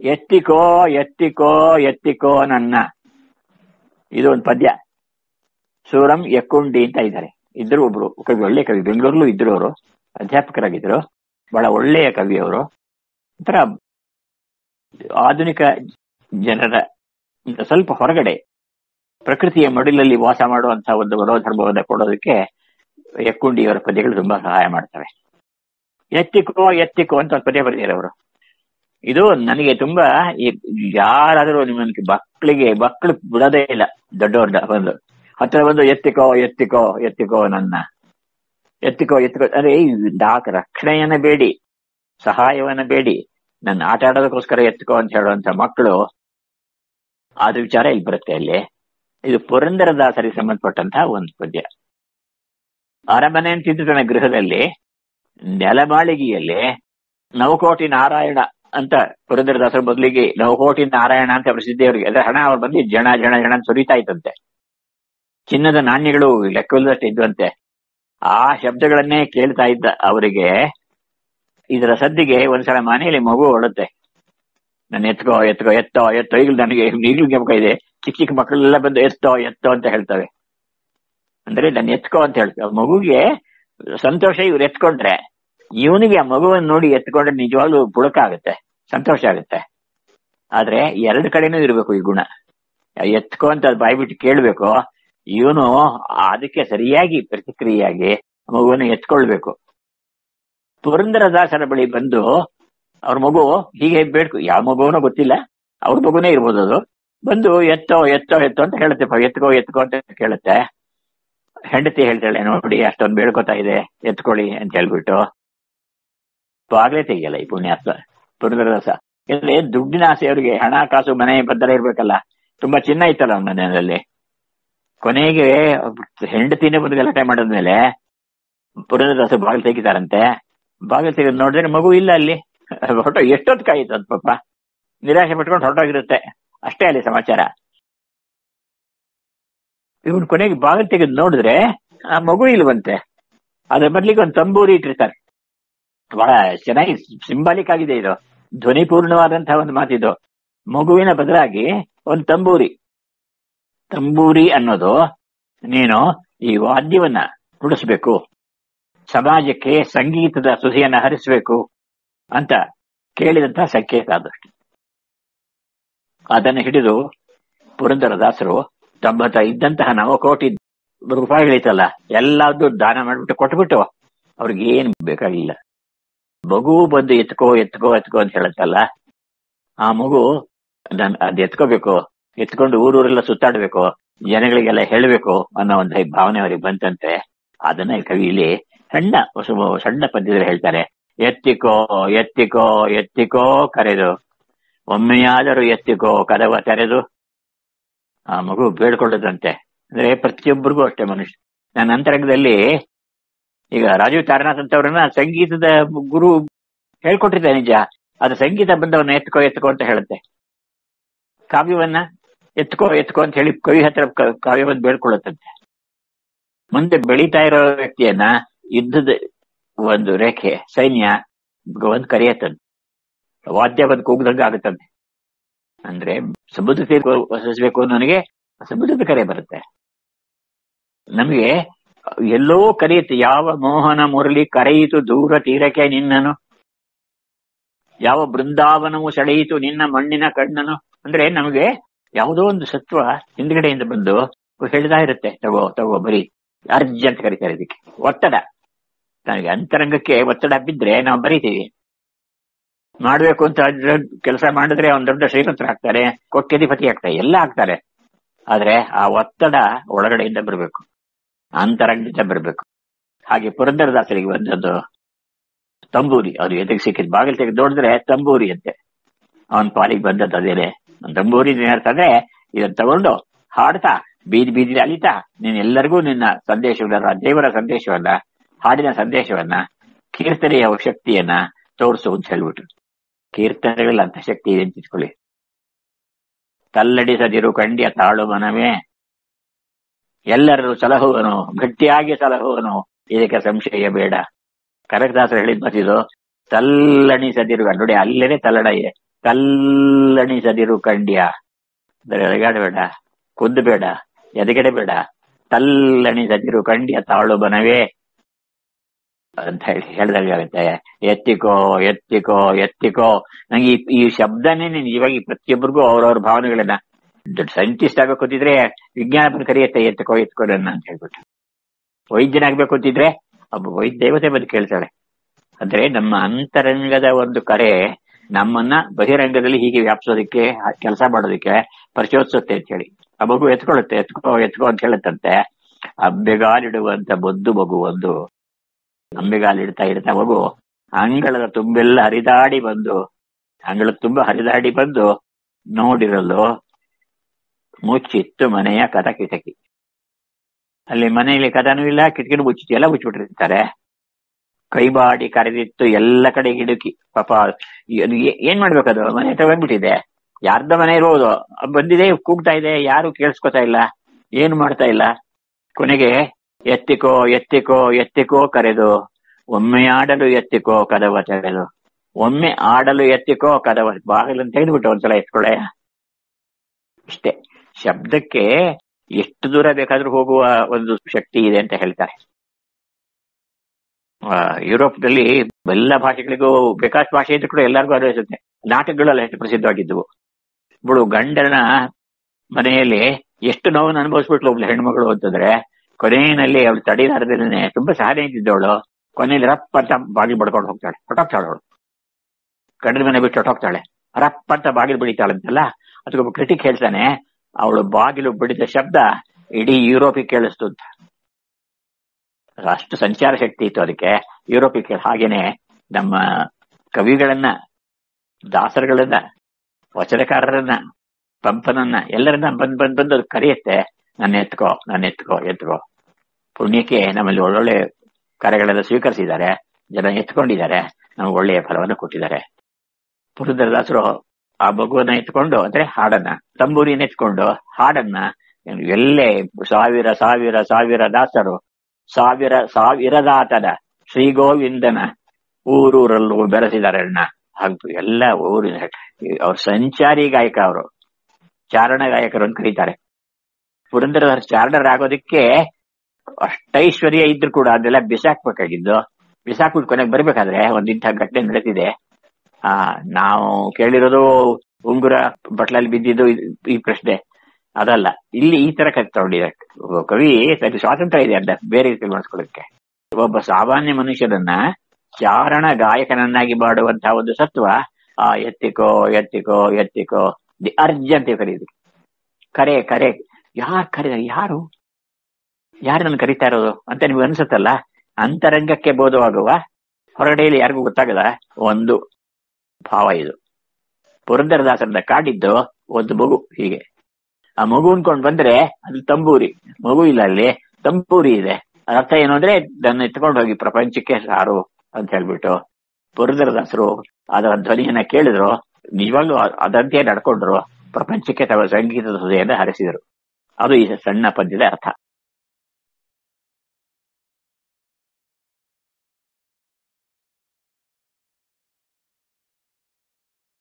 ಎತ್ತಿಕೋ ಎತ್ತಿಕೋ ಎತ್ತಿಕೋ ನನ್ನ ಇದು ಒಂದು ಪದ್ಯ ಸೂರಂ ಎಕ್ಕುಂಡಿ ಅಂತ ಇದ್ದಾರೆ ಇದ್ರು ಒಬ್ರು ಕವಿ ಒಳ್ಳೆ ಕವಿ ಬೆಂಗಳೂರಲ್ಲೂ ಇದ್ರು ಅವರು ಅಧ್ಯಾಪಕರಾಗಿದ್ರು ಬಹಳ ಒಳ್ಳೆಯ ಕವಿ ಅವರು ಒಂಥರ ಆಧುನಿಕ ಜನರ ಇಂದ ಸ್ವಲ್ಪ ಹೊರಗಡೆ ಪ್ರಕೃತಿಯ ಮಡಿಲಲ್ಲಿ ವಾಸ ಮಾಡುವಂತಹ ಒಂದು ಮನೋಧರ್ಮವನ್ನು ಕೊಡೋದಕ್ಕೆ ಎಕ್ಕುಂಡಿಯವರ ಪದ್ಯಗಳು ತುಂಬಾ ಸಹಾಯ ಮಾಡ್ತವೆ ಎತ್ತಿಕೋ ಎತ್ತಿಕೋ ಅಂತ ಒಂದು ಪದ್ಯ ಬರೆದಿದ್ದಾರೆ ಅವರು ಇದು ನನಗೆ ತುಂಬಾ ಈ- ಯಾರಾದರೂ ನಿಮ್ಮನ್ನ ಮಕ್ಕಳಿಗೆ ಮಕ್ಕಳು ಬಿಡೋದೇ ಇಲ್ಲ ದೊಡ್ಡವ್ರನ್ನ ಬಂದು ಹತ್ರ ಬಂದು ಎತ್ತಿಕೋ ಎತ್ತಿಕೋ ಎತ್ತಿಕೋ ನನ್ನ ಎತ್ತಿಕೋ ಎತ್ತಿಕೋ ಅರೆ ನಾಲ್ಕು ರಕ್ಷಣೆಯನ್ನ ಬೇಡಿ ಸಹಾಯವನ್ನ ಬೇಡಿ ನನ್ನ ಆಟ ಆಡೋದಕ್ಕೋಸ್ಕರ ಎತ್ತಿಕೋ ಅಂತ ಹೇಳುವಂತ ಮಕ್ಕಳು ಅದು ವಿಚಾರ ಇಲ್ಲಿ ಬರುತ್ತೆ ಅಲ್ಲಿ ಇದು ಪುರಂದರದಾಸರಿಗೆ ಸಂಬಂಧಪಟ್ಟಂತಹ ಒಂದು ಪದ್ಯ ಅರಮನೆ ಅಂತಿದ್ದು ತನ್ನ ಗೃಹದಲ್ಲಿ ನೆಲಮಾಳಿಗೆಯಲ್ಲಿ ನವಕೋಟಿ ನಾರಾಯಣ ಅಂತ ಪುರಂದರದಾಸರ ಬದಲಿಗೆ ನವಕೋಟಿ ನಾರಾಯಣ ಅಂತ ಪ್ರಸಿದ್ಧಿ ಅವರಿಗೆ ಅದ್ರ ಹಣ ಅವ್ರು ಬಂದು ಜನ ಜನ ಜನ ಅಂತ ಸುರಿತಾ ಇತ್ತಂತೆ ಚಿನ್ನದ ನಾಣ್ಯಗಳು ಲೆಕ್ಕವಿಲ್ಲದಷ್ಟು ಇದ್ವಂತೆ ಆ ಶಬ್ದಗಳನ್ನೇ ಕೇಳ್ತಾ ಇದ್ದ ಅವರಿಗೆ ಇದರ ಸದ್ದಿಗೆ ಒಂದ್ಸಲ ಮನೆಯಲ್ಲಿ ಮಗು ಹೊಡುತ್ತೆ ನಾನು ಎತ್ಕೋ ಎತ್ಕೋ ಎತ್ತೋ ಎತ್ತೋ ಈಗ ನನಗೆ ಈಗಲೂ ಜ್ಞಾಪಕ ಇದೆ ಚಿಕ್ಕ ಚಿಕ್ಕ ಮಕ್ಕಳೆಲ್ಲ ಬಂದು ಎತ್ತೋ ಎತ್ತೋ ಅಂತ ಹೇಳ್ತವೆ ಅಂದ್ರೆ ನಾನು ಎತ್ಕೋ ಅಂತ ಹೇಳ್ತೇವೆ ಮಗುಗೆ ಸಂತೋಷ ಇವ್ರು ಎತ್ಕೊಂಡ್ರೆ ಇವನಿಗೆ ಆ ಮಗುವನ್ನು ನೋಡಿ ಎತ್ಕೊಂಡ್ರೆ ನಿಜವಾಗ್ಲೂ ಪುಳಕ ಆಗುತ್ತೆ ಸಂತೋಷ ಆಗುತ್ತೆ ಆದ್ರೆ ಎರಡು ಕಡೆನೂ ಇರಬೇಕು ಈ ಗುಣ ಎತ್ಕೋ ಅಂತ ಅದ್ ಬಾಯ್ಬಿಟ್ಟು ಕೇಳ್ಬೇಕು ಇವನು ಅದಕ್ಕೆ ಸರಿಯಾಗಿ ಪ್ರತಿಕ್ರಿಯೆಯಾಗಿ ಮಗುವನ್ನು ಎತ್ಕೊಳ್ಬೇಕು ಪುರಂದರದಾಸರ ಬಳಿ ಬಂದು ಅವ್ರ ಮಗು ಹೀಗೆ ಬೇಡ್ಕು ಯಾವ ಮಗುವನೋ ಗೊತ್ತಿಲ್ಲ ಅವ್ರ ಮಗುನೇ ಇರ್ಬೋದು ಅದು ಬಂದು ಎತ್ತೋ ಎತ್ತೋ ಎತ್ತೋ ಅಂತ ಹೇಳುತ್ತೆ ಪ, ಎತ್ಕೋ ಎತ್ಕೋ ಅಂತ ಕೇಳುತ್ತೆ ಹೆಂಡತಿ ಹೇಳ್ತಾಳೆ ನೋಡಿ ಅಷ್ಟೊಂದು ಬೇಡ್ಕೋತಾ ಇದೆ ಎತ್ಕೊಳ್ಳಿ ಅಂತ ಹೇಳ್ಬಿಟ್ಟು ಬಾಗ್ಲೇ ತೆಗಿಯಲ್ಲ ಈ ಪುಣ್ಯಾತ್ಮ ಪುರಂದರದಾಸ ಯಾಕಂದ್ರೆ ದುಡ್ಡಿನ ಆಸೆ ಅವರಿಗೆ ಹಣ ಕಾಸು ಮನೆ ಬದ್ದರ ಇರ್ಬೇಕಲ್ಲ ತುಂಬಾ ಚಿನ್ನ ಇತ್ತಲ್ಲ ಅವ್ನ ಮನೆಯಲ್ಲಿ ಕೊನೆಗೆ ಹೆಂಡತಿನೇ ಬಂದು ಗಲಾಟೆ ಮಾಡಿದ್ಮೇಲೆ ಪುರಂದರದಾಸ ಬಾಗಿಲು ತೆಗಿತಾರಂತೆ ಬಾಗಿಲು ತೆಗೆದು ನೋಡಿದ್ರೆ ಮಗು ಇಲ್ಲ ಅಲ್ಲಿ ಹೊರಟೋ ಎಷ್ಟೊತ್ತು ಕಾಯಿತು ಅಂತ ಪಾಪ ನಿರಾಶೆ ಪಟ್ಕೊಂಡು ಹೊರಟೋಗಿರುತ್ತೆ ಅಷ್ಟೇ ಅಲ್ಲಿ ಸಮಾಚಾರ ಇವನ್ ಕೊನೆಗೆ ಬಾಗಿಲು ತೆಗೆದು ನೋಡಿದ್ರೆ ಆ ಮಗು ಇಲ್ವಂತೆ ಅದ್ರ ಬದ್ಲಿಗೆ ಒಂದು ತಂಬೂರಿ ಇಟ್ಟಿರ್ತಾರೆ ಬಹಳ ಚೆನ್ನಾಗಿ ಸಿಂಬಾಲಿಕ್ ಆಗಿದೆ ಇದು ಧ್ವನಿಪೂರ್ಣವಾದಂತಹ ಒಂದು ಮಾತಿದು ಮಗುವಿನ ಬದಲಾಗಿ ಒಂದು ತಂಬೂರಿ ತಂಬೂರಿ ಅನ್ನೋದು ನೀನು ಈ ವಾದ್ಯವನ್ನ ನುಡಿಸ್ಬೇಕು ಸಮಾಜಕ್ಕೆ ಸಂಗೀತದ ಸುಧಿಯನ್ನ ಹರಿಸಬೇಕು ಅಂತ ಕೇಳಿದಂತಹ ಸಂಕೇತ ಅದಷ್ಟು ಅದನ್ನು ಹಿಡಿದು ಪುರಂದರದಾಸರು ತಮ್ಮ ಹತ್ರ ಇದ್ದಂತಹ ನವಕೋಟಿ ರೂಪಾಯಿಗಳಿತ್ತಲ್ಲ ಎಲ್ಲದೂ ದಾನ ಮಾಡಿಬಿಟ್ಟು ಕೊಟ್ಬಿಟ್ಟು ಅವ್ರಿಗೆ ಏನು ಬೇಕಾಗಿಲ್ಲ ಮಗು ಬಂದು ಎತ್ಕೋ ಎತ್ಕೋ ಎತ್ಕೋ ಅಂತ ಹೇಳುತ್ತಲ್ಲ ಆ ಮಗು ನನ್ ಅದ್ ಎತ್ಕೋಬೇಕು ಎತ್ಕೊಂಡು ಊರೂರೆಲ್ಲ ಸುತ್ತಾಡ್ಬೇಕು ಜನಗಳಿಗೆಲ್ಲ ಹೇಳಬೇಕು ಅನ್ನೋ ಒಂದು ಭಾವನೆ ಅವರಿಗೆ ಬಂತಂತೆ ಅದನ್ನ ಈ ಕವಿಯಲ್ಲಿ ಸಣ್ಣ ಹೊಸ- ಸಣ್ಣ ಪದ್ಯದಲ್ಲಿ ಹೇಳ್ತಾರೆ ಎತ್ತಿಕೋ ಎತ್ತಿಕೋ ಎತ್ತಿಕೋ ಕರೆದು ಒಮ್ಮೆಯಾದರೂ ಎತ್ತಿಕೋ ಕದವ ತೆರೆದು ಆ ಮಗು ಬೇಡ್ಕೊಳ್ಳದಂತೆ ಅಂದ್ರೆ ಪ್ರತಿಯೊಬ್ಬರಿಗೂ ಅಷ್ಟೇ ಮನುಷ್ಯ ನನ್ನ ಅಂತರಂಗದಲ್ಲಿ ಈಗ ರಾಜೀವ್ ತಾರನಾಥ್ ಅಂತವ್ರನ್ನ ಸಂಗೀತದ ಗುರು ಹೇಳ್ಕೊಟ್ಟಿದ್ದೆ ನಿಜ ಅದು ಸಂಗೀತ ಬಂದವನ್ನ ಎತ್ಕೋ ಎತ್ಕೋ ಅಂತ ಹೇಳುತ್ತೆ ಕಾವ್ಯವನ್ನ ಎತ್ಕೋ ಎತ್ಕೋ ಅಂತ ಹೇಳಿ ಕವಿ ಹತ್ರ ಕ- ಕಾವ್ಯವನ್ನ ಬೇಡ್ಕೊಳ್ಳುತ್ತಂತೆ ಮುಂದೆ ಬೆಳೀತಾ ಇರೋ ವ್ಯಕ್ತಿಯನ್ನ ಯುದ್ಧದ ಒಂದು ರೇಖೆ ಸೈನ್ಯ ಒಂದ್ ಕರೆಯತ್ತಂತೆ ವಾದ್ಯ ಬಂದು ಕೂಗ್ದಂಗ ಆಗುತ್ತಂತೆ ಅಂದ್ರೆ ಸಮುದ್ರ ತೀರ ವಸಿಸ್ಬೇಕು ನನಗೆ ಸಮುದ್ರದ ಕರೆ ಬರುತ್ತೆ ನಮಗೆ ಎಲ್ಲೋ ಕರೆಯುತ್ತೆ ಯಾವ ಮೋಹನ ಮುರಳಿ ಕರೆಯಿತು ದೂರ ತೀರಕ್ಕೆ ನಿನ್ನನು ಯಾವ ಬೃಂದಾವನವು ಸೆಳೆಯಿತು ನಿನ್ನ ಮಣ್ಣಿನ ಕಣ್ಣನು ಅಂದ್ರೆ ನಮಗೆ ಯಾವುದೋ ಒಂದು ಸತ್ವ ಹಿಂದ್ಗಡೆಯಿಂದ ಬಂದು ಹೇಳ್ತಾ ಇರುತ್ತೆ ತಗೋ ತಗೋ ಬರೀ ಅರ್ಜಿ ಅಂತ ಕರೀತಾರೆ ಇದಕ್ಕೆ ಒತ್ತಡ ನನಗೆ ಅಂತರಂಗಕ್ಕೆ ಒತ್ತಡ ಬಿದ್ರೆ ನಾವು ಬರೀತೀವಿ ಮಾಡ್ಬೇಕು ಅಂತ ಕೆಲಸ ಮಾಡಿದ್ರೆ ಒಂದ್ ದೊಡ್ಡ ಶ್ರೀಮಂತರಾಗ್ತಾರೆ ಕೋಟ್ಯಧಿಪತಿ ಆಗ್ತಾರೆ ಎಲ್ಲ ಆಗ್ತಾರೆ ಆದ್ರೆ ಆ ಒತ್ತಡ ಒಳಗಡೆಯಿಂದ ಬರಬೇಕು ಅಂತರಂಗದಿಂದ ಬರಬೇಕು ಹಾಗೆ ಪುರಂದರದಾಸರಿಗೆ ಬಂದದ್ದು ತಂಬೂರಿ ಅವ್ರು ಎದಕ್ಕೆ ಸಿಕ್ಕಿದ್ ಬಾಗಿಲು ತೆಗೆದು ನೋಡಿದ್ರೆ ತಂಬೂರಿ ಅಂತೆ ಅವನ್ ಪಾಲಿಗೆ ಬಂದದ್ದು ಅದೇನೆ ತಂಬೂರಿ ಅರ್ಥ ಅಂದ್ರೆ ಇದನ್ನ ತಗೊಂಡು ಹಾಡ್ತಾ ಬೀದಿ ಬೀದಿ ಅಲಿತಾ ನೀನ್ ಎಲ್ಲರಿಗೂ ನಿನ್ನ ಸಂದೇಶವನ್ನ ದೇವರ ಸಂದೇಶವನ್ನ ಹಾಡಿನ ಸಂದೇಶವನ್ನ ಕೀರ್ತನೆಯ ಶಕ್ತಿಯನ್ನ ತೋರಿಸು ಅಂತ ಹೇಳ್ಬಿಟ್ರು ಕೀರ್ತನೆಗಳಲ್ಲಿ ಅಂತ ಶಕ್ತಿ ಇದೆ ಅಂತ ಇಟ್ಕೊಳ್ಳಿ ತಲ್ಲಡಿಸದಿರು ಕಂಡ್ಯ ತಾಳು ಮನವೇ ಎಲ್ಲರೂ ಸಲಹುವನು ಗಟ್ಟಿಯಾಗಿ ಸಲಹುವನು ಇದಕ್ಕೆ ಸಂಶಯ ಬೇಡ ಕನಕದಾಸರು ಹೇಳಿದ್ ಮತ್ತಿದು ತಲ್ಲಣಿಸದಿರುವ ನೋಡಿ ಅಲ್ಲೇನೆ ತಲ್ಲಡ ಇದೆ ತಲ್ಲಣಿಸದಿರು ಕಂಡ್ಯ ಅಂದರೆ ಎಳಗಾಡಬೇಡ ಕುದ್ದಬೇಡ ಎದೆಗೆಡಬೇಡ ತಲ್ಲಣಿಸದಿರು ಕಂಡ್ಯ ತಾಳು ಬನವೇ ಅಂತ ಹೇಳಿ ಹೇಳ್ದಾಗುತ್ತೆ ಎತ್ತಿಕೋ ಎತ್ತಿಕೋ ಎತ್ತಿಕೋ ನಂಗೆ ಈ ಈ ಶಬ್ದನೇ ನಿಜವಾಗಿ ಪ್ರತಿಯೊಬ್ಬರಿಗೂ ಅವ್ರವ್ರ ಭಾವನೆಗಳನ್ನ ದೊಡ್ಡ ಸೈಂಟಿಸ್ಟ್ ಆಗ್ಬೇಕು ಅಂತಿದ್ರೆ ವಿಜ್ಞಾನ ಕರೆಯುತ್ತೆ ಎತ್ತಿಕೋ ಎತ್ಕೋ ನನ್ನ ಅಂತ ಹೇಳ್ಬಿಟ್ಟು ವೈದ್ಯನಾಗ್ಬೇಕು ಅಂತಿದ್ರೆ ಒಬ್ಬ ವೈದ್ಯ ದೇವತೆ ಬಂದು ಕೇಳ್ತಾಳೆ ಅಂದ್ರೆ ನಮ್ಮ ಅಂತರಂಗದ ಒಂದು ಕರೆ ನಮ್ಮನ್ನ ಬಹಿರಂಗದಲ್ಲಿ ಹೀಗೆ ವ್ಯಾಪಿಸೋದಕ್ಕೆ ಕೆಲಸ ಮಾಡೋದಕ್ಕೆ ಪರಿಚೋದಿಸುತ್ತೆ ಅಂತ ಹೇಳಿ ಆ ಮಗು ಎತ್ಕೊಳ್ಳುತ್ತೆ ಎತ್ಕೋ ಎತ್ಕೋ ಅಂತ ಹೇಳುತ್ತಂತೆ ಅಬ್ಬೆಗಾಲಿಡುವಂತ ಬೊದ್ದು ಮಗು ಒಂದು ಅಂಬೆಗಾಲಿಡ್ತಾ ಇಡ್ತಾ ಮಗು ಅಂಗಳದ ತುಂಬೆಲ್ಲ ಹರಿದಾಡಿ ಬಂದು ಅಂಗಳದ ತುಂಬ ಹರಿದಾಡಿ ಬಂದು ನೋಡಿರಲು ಮುಚ್ಚಿತ್ತು ಮನೆಯ ಕದ ಕಿಟಕಿ ಅಲ್ಲಿ ಮನೆಯಲ್ಲಿ ಕದನೂ ಇಲ್ಲ ಕಿಟಕಿನೂ ಮುಚ್ಚಿತ್ತು ಎಲ್ಲ ಮುಚ್ಚಿಬಿಟ್ಟಿರ್ತಾರೆ ಕೈಬಾಡಿ ಕರೆದಿತ್ತು ಎಲ್ಲ ಕಡೆ ಗಿಡುಕಿ ಪಾಪ ಅದು ಏ- ಏನ್ ಮಾಡ್ಬೇಕದು ಮನೆ ತಗೊಂಡ್ಬಿಟ್ಟಿದೆ ಯಾರ್ದ ಮನೆ ಇರೋದು ಬಂದಿದೆ ಕೂಗ್ತಾ ಇದೆ ಯಾರು ಕೇಳಿಸ್ಕೊತಾ ಇಲ್ಲ ಏನು ಮಾಡ್ತಾ ಇಲ್ಲ ಕೊನೆಗೆ ಎತ್ತಿಕೋ ಎತ್ತಿಕೋ ಎತ್ತಿಕೋ ಕರೆದು ಒಮ್ಮೆ ಆಡಲು ಎತ್ತಿಕೋ ಕದವ ತೆರೆದು ಒಮ್ಮೆ ಆಡಲು ಎತ್ತಿಕೋ ಕದವ ಬಾಗಿಲನ್ನು ತೆಗೆದುಬಿಟ್ಟು ಒಂದ್ಸಲ ಎತ್ಕೊಳ್ಳೆ ಇಷ್ಟೇ ಶಬ್ದಕ್ಕೆ ಎಷ್ಟು ದೂರ ಬೇಕಾದ್ರೂ ಹೋಗುವ ಒಂದು ಶಕ್ತಿ ಇದೆ ಅಂತ ಹೇಳ್ತಾರೆ ಆ, ಯುರೋಪ್ನಲ್ಲಿ ಎಲ್ಲ ಭಾಷೆಗಳಿಗೂ ಬೇಕಾದಷ್ಟು ಭಾಷೆ ಇದ್ರು ಕೂಡ ಎಲ್ಲರಿಗೂ ಅನ್ವಯಿಸುತ್ತೆ ನಾಟಕಗಳೆಲ್ಲ ಎಷ್ಟು ಪ್ರಸಿದ್ಧವಾಗಿದ್ದವು ಇವಳು ಗಂಡನ ಮನೆಯಲ್ಲಿ ಎಷ್ಟು ನೋವನ್ನು ಅನುಭವಿಸ್ಬಿಟ್ಲು ಒಬ್ಳು ಹೆಣ್ಮಗಳು ಅಂತಂದ್ರೆ ಕೊನೆಯಲ್ಲಿ ಅವಳು ತಡಿಲಾರದೇನೆ ತುಂಬಾ ಸಹನೆ ಇದ್ದಿದ್ದವಳು ಕೊನೆಯಲ್ಲಿ ರಪ್ಪ ಅಂತ ಬಾಗಿಲು ಬಡ್ಕೊಂಡು ಹೋಗ್ತಾಳೆ ಹೊಟ್ಟೋಗ್ತಾಳೆ ಅವಳು ಗಂಡನ ಮನೆ ಬಿಟ್ಟು ಹೊಟ್ಟೋಗ್ತಾಳೆ ರಪ್ಪ ಅಂತ ಬಾಗಿಲು ಬಡಿತಾಳಂತಲ್ಲ ಅದಕ್ಕೊಬ್ಬ ಕ್ರಿಟಿಕ್ ಹೇಳ್ತಾನೆ ಅವಳು ಬಾಗಿಲು ಬಡಿದ ಶಬ್ದ ಇಡೀ ಯುರೋಪಿಗೆ ಕೇಳಿಸ್ತು ಅಂತ ಅಷ್ಟು ಸಂಚಾರ ಶಕ್ತಿ ಇತ್ತು ಅದಕ್ಕೆ ಯುರೋಪಿಗೆ ಕೇಳ ಹಾಗೇನೆ ನಮ್ಮ ಕವಿಗಳನ್ನ ದಾಸರುಗಳನ್ನ ವಚನಕಾರರನ್ನ ಪಂಪನನ್ನ ಎಲ್ಲರನ್ನ ಬಂದ್ ಬಂದ್ ಬಂದು ಅದು ಕರೆಯುತ್ತೆ ನನ್ನ ಎತ್ಕೋ ನನ್ನ ಎತ್ಕೋ ಎತ್ಕೋ ಪುಣ್ಯಕ್ಕೆ ನಮ್ಮಲ್ಲಿ ಒಳ್ಳೊಳ್ಳೆ ಕಾರ್ಯಗಳೆಲ್ಲ ಸ್ವೀಕರಿಸಿದ್ದಾರೆ ಜನ ಎತ್ಕೊಂಡಿದ್ದಾರೆ ನಮ್ಗೆ ಒಳ್ಳೆಯ ಫಲವನ್ನು ಕೊಟ್ಟಿದ್ದಾರೆ ಪುರಂದರದಾಸರು ಆ ಮಗುವನ್ನ ಎತ್ಕೊಂಡು ಅಂದ್ರೆ ಹಾಡನ್ನ ತಂಬೂರಿನ ಎತ್ಕೊಂಡು ಹಾಡನ್ನ ಎಲ್ಲೇ ಸಾವಿರ ಸಾವಿರ ಸಾವಿರ ದಾಸರು ಸಾವಿರ ಸಾವಿರದಾತನ ಶ್ರೀ ಗೋವಿಂದನ ಊರೂರಲ್ಲೂ ಬೆರೆಸಿದ್ದಾರೆ ಅಣ್ಣ ಹಾಗೂ ಎಲ್ಲ ಊರಿನ ಅವ್ರ ಸಂಚಾರಿ ಗಾಯಕ ಅವರು ಚಾರಣ ಗಾಯಕರು ಅಂತ ಕರೀತಾರೆ ಪುರಂದರದಾಸ ಚಾರಣರಾಗೋದಕ್ಕೆ ಅಷ್ಟೈಶ್ವರ್ಯ ಇದ್ರು ಕೂಡ ಅದೆಲ್ಲ ಬಿಸಾಕ್ಬೇಕಾಗಿದ್ದು ಬಿಸಾಕ್ಬಿಟ್ಟು ಕೊನೆಗೆ ಬರ್ಬೇಕಾದ್ರೆ ಒಂದ್ ಇಂಥ ಘಟನೆ ನಡೆದಿದೆ ಆ ನಾವು ಕೇಳಿರೋದು ಉಂಗುರ ಬಟ್ಲಲ್ಲಿ ಬಿದ್ದಿದ್ದು ಇದ್- ಈ ಪ್ರಶ್ನೆ ಅದಲ್ಲ ಇಲ್ಲಿ ಈ ತರ ಕತೆ ತಗೊಂಡಿದ್ದಾರೆ ಒಬ್ಬ ಕವಿ ತನಗೆ ಸ್ವಾತಂತ್ರ್ಯ ಇದೆ ಅಂತ ಬೇರೆ ರೀತಿ ಮಾಡಿಸ್ಕೊಳ್ಳೋದಕ್ಕೆ ಒಬ್ಬ ಸಾಮಾನ್ಯ ಮನುಷ್ಯನನ್ನ ಚಾರಣ ಗಾಯಕನನ್ನಾಗಿ ಮಾಡುವಂತಹ ಒಂದು ಸತ್ವ ಆ ಎತ್ತಿಕೋ ಎತ್ತಿಕೋ ಎತ್ತಿಕೋ ದಿ ಅರ್ಜ್ ಅಂತ ಕರೀದು ಕರೆ ಕರೆ ಯಾರು ಕರೆ ಯಾರು ಯಾರು ನನ್ನ ಕರಿತಾ ಇರೋದು ಅಂತ ನಿಮ್ಗೆ ಅನ್ಸುತ್ತಲ್ಲ ಅಂತರಂಗಕ್ಕೆ ಬೋಧವಾಗುವ ಹೊರಗಡೆಯಲ್ಲಿ ಯಾರಿಗೂ ಗೊತ್ತಾಗದ ಒಂದು ಭಾವ ಇದು ಪುರಂದರದಾಸರನ್ನ ಕಾಡಿದ್ದು ಒಂದು ಮಗು ಹೀಗೆ ಆ ಮಗು ಅನ್ಕೊಂಡ್ ಬಂದ್ರೆ ಅದು ತಂಬೂರಿ ಮಗು ಇಲ್ಲ ಅಲ್ಲಿ ತಂಬೂರಿ ಇದೆ ಅದ್ರ ಅರ್ಥ ಏನು ಅಂದ್ರೆ ನನ್ನ ಎತ್ಕೊಂಡು ಹೋಗಿ ಪ್ರಪಂಚಕ್ಕೆ ಸಾರು ಅಂತ ಹೇಳ್ಬಿಟ್ಟು ಪುರಂದರದಾಸರು ಅದರ ಧ್ವನಿಯನ್ನ ಕೇಳಿದ್ರು ನಿಜವಾಗ್ಲೂ ಅ- ಅದಂತೆ ನಡ್ಕೊಂಡ್ರು ಪ್ರಪಂಚಕ್ಕೆ ತಮ್ಮ ಸಂಗೀತದ ಹೃದಯನ ಹರಿಸಿದರು ಅದು ಈ ಸಣ್ಣ ಪದ್ಯದ ಅರ್ಥ